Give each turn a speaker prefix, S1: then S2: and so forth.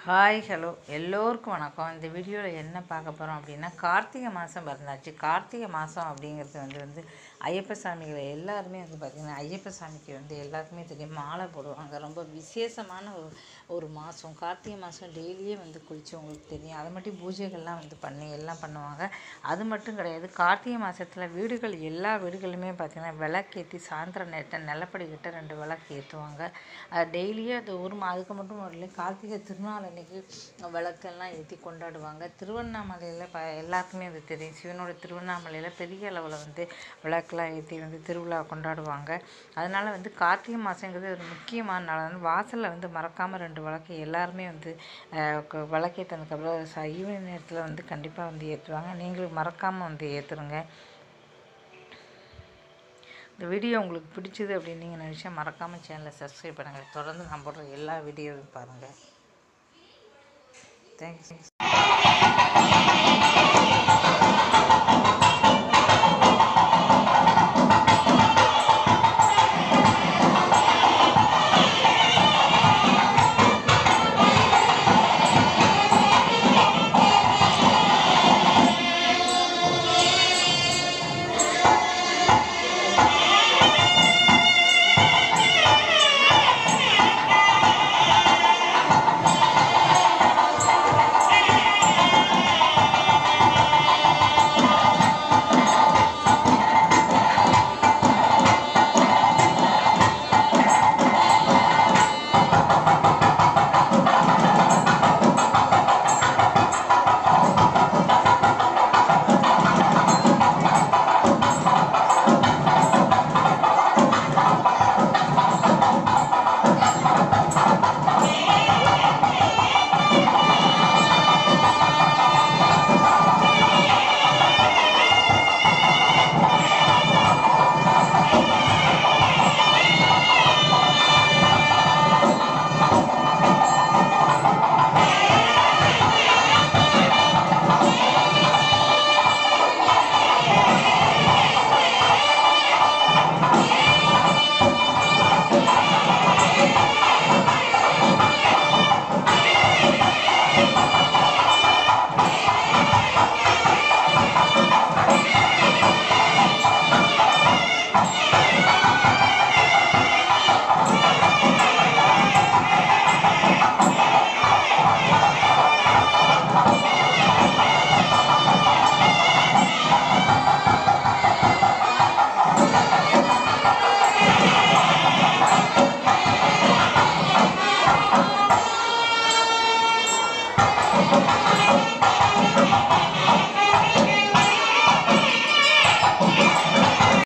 S1: hi hello எல்லோருக்கும் வணக்கம் இந்த வீடியோவில் என்ன பார்க்க போகிறோம் அப்படின்னா கார்த்திகை மாதம் பிறந்தாச்சு கார்த்திகை மாதம் அப்படிங்கிறது வந்து வந்து ஐயப்ப சாமிகளை எல்லாருமே வந்து பார்த்திங்கன்னா ஐயப்ப சாமிக்கு வந்து எல்லாருக்குமே தெரியும் மாலை போடுவாங்க ரொம்ப விசேஷமான ஒரு ஒரு மாதம் கார்த்திகை மாதம் டெய்லியே வந்து குளிச்சு உங்களுக்கு தெரியும் அதை மட்டும் பூஜைகள்லாம் வந்து பண்ணி எல்லாம் பண்ணுவாங்க அது மட்டும் கிடையாது கார்த்திகை மாதத்தில் வீடுகள் எல்லா வீடுகளுமே பார்த்திங்கன்னா விளக்கேற்றி சாயந்தரம் நேரத்தில் நிலப்படி கிட்ட ரெண்டு விளக்கு ஏற்றுவாங்க அது டெய்லியே அது ஒரு மா அதுக்கு மட்டும் வரல கார்த்திகை திருநாள் அன்னைக்கு விளக்கெல்லாம் ஏற்றி கொண்டாடுவாங்க திருவண்ணாமலையில் ப எல்லாருக்குமே அது தெரியும் சிவனோட திருவண்ணாமலையில் பெரிய அளவில் வந்து விளக்கெல்லாம் ஏற்றி வந்து திருவிழா கொண்டாடுவாங்க அதனால் வந்து கார்த்திகை மாதங்கிறது ஒரு முக்கியமான நாள் வந்து வாசலில் வந்து மறக்காமல் ரெண்டு விளக்கு எல்லாருமே வந்து அஹ், க- விளக்கேற்றினதுக்கப்புறம் ச ஈவினிங் நேரத்தில் வந்து கண்டிப்பாக வந்து ஏற்றுவாங்க நீங்களும் மறக்காமல் வந்து ஏற்றுருங்க இந்த வீடியோ உங்களுக்கு பிடிச்சது அப்படின்னு நீங்கள் நினச்சா மறக்காமல் சேனலை சப்ஸ்கிரைப் பண்ணுங்கள் தொடர்ந்து நான் போடுற எல்லா வீடியோவையும் பாருங்கள் தேங்க்ஸ்